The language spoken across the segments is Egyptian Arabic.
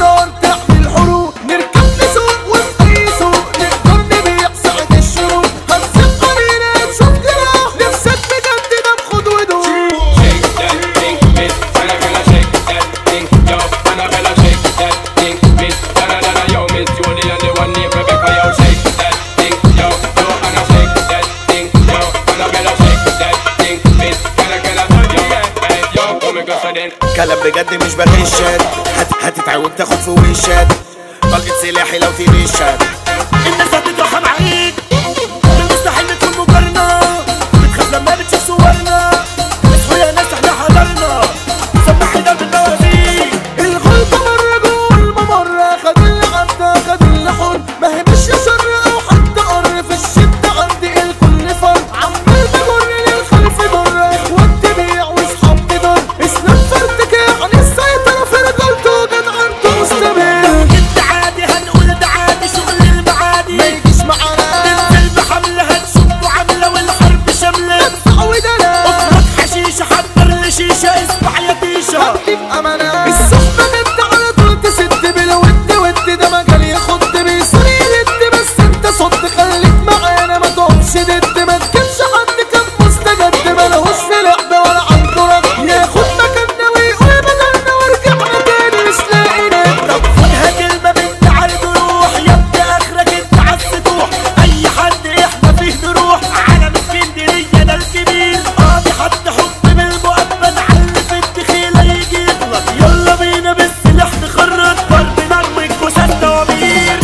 نار تعمل حروب نركب نسوق ونقي سوق نقدر نبيع ساعة الشروق هنسيب علينا نشوف جراح نفسك بجد ناخد ودوق Shake that thing, miss. Annabella, shake that thing, yo. Annabella, shake that thing, miss. Da da da da, yo, Miss Julie and the one named Rebecca, yo. Shake that thing, yo. Yo, Anna, shake that thing, yo. Annabella, shake that thing, miss. Can I get a yo? Hey, yo, come and go so then. كلام بجد مش بغشك هت هتتعود تاخد في وشك طلقة سلاحي لو تبيشك الناس هتترحم عليك من المستحيل تكون مقارنة بتخاف لما بتشوف صورنا اصحوا يا ناس احنا حضرنا سمحنا بالنوازيك الغلطة مرة جوه الممر خد اللي عدى خد اللي حر ما هي مش شر او حد قر في الشدة عندي الكل فر عمال بجر للخلف ضر اخوات تبيع واصحاب تضر اسلام فردك يعني السيطرة في رجالته جدعنته مستمر انت عادي هنقول ده عادي شغل المعادي ما يجيش معانا ننزل بحملة هتشوفوا عاملة والحرب شاملة تعود انا افرض حشيشة حضر لي شيشة اسمع يا تيشة هدي بأمانة الصحبة جد على طول تسد بالود ود ده مجال يخد بيصير يلد بس انت صد خليك معانا ما تقومش ضد ما تكونش حد كان مستجد ملهوش في لعبة ولا عنده رد ياخد مكاننا ويقول بدلنا ورجعنا تاني مش لاقي ند طب خدها كلمة بنت عرض روح يا ابني اخرك انت عالسطوح اي حد احنا فيه نروح عالم اسكندرية ده الكبير قاضي حد حب بالمؤبد على في الدخيلة يجي يغلط يلا بينا بالسلاح نخرج ضرب نار والجثث دوامير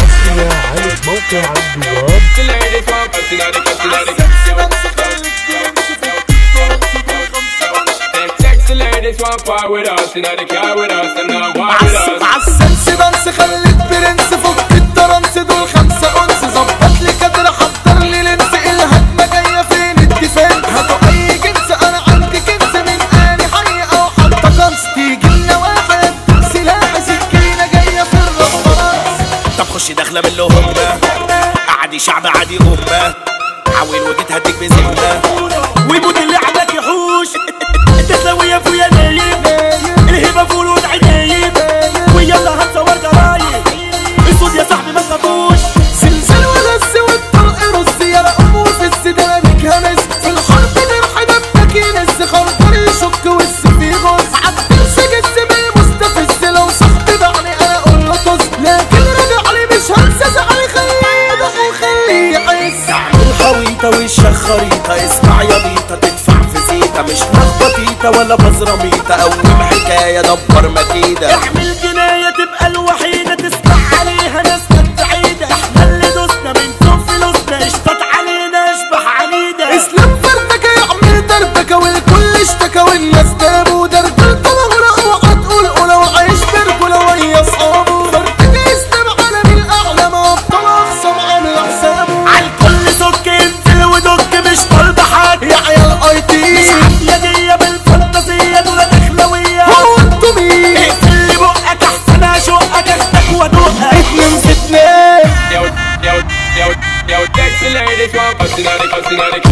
The ladies want us in the cut, in the Sexy ladies want part with us, in the car with us, and now war with us. عالسنس دانس خليك برنس فك الترنس دول خمسة أنس ظبط لي كادر حضر لي لنس الهجمة جاية فين الديفنس هاتوا أي جنس أنا عندي كنز من آلي حي أو حتى قنص تيجي لنا واحد سلاح سكينة جاية في الرصاص طب خش داخلة من اللي هم عادي شعب عادي أمة عويل وجيت هديك بذمة ويموت اللي عندك يحوش انت تسوي يا فويا نايم الهبه فول وتعيب ويلا هتصور جرايم الصوت يا صاحبي ما تخافوش زلزال ولس والطلق رز يا رقم في السدانة همس في الحرب جرح دمك ينز خرطر يشك والسيف يغز عبد سجد بالمستفز لو صاحبي دعني انا اقول له طز لكن رجع لي مش هنسى زعلي خليه يدق وخليه يحس الحويطة وشك خريطة اسمع يا بيطة تدفع في زيطة مش لخبطيطة ولا بزرميطة أول حكاية دبر مكيدة اعمل جناية تبقى الوحيدة تسمع عليها ناس بعيدة احنا اللي دوسنا من فوق فلوسنا اشتط علينا اشبح عنيدة اسلام فردك يعمل دربكة والكل اشتكى والناس دابوا درجل طلع وهتقول ولو عايش برجولة ويا اصحابه فردك اسلام عالمي الاعلى ما ابطال اخصم عامل حسابه عالكل سك انزل ودك مش طالبة حاجة يا عيال اي تي مش عافية دي بالفانتازية دول دخلوية هو انتوا مين اقفل لي بقك احسن اشقك اخدك وادوقك اتنين في اتنين Yo, yo, yo, yo, sexy ladies want us in the cut, in the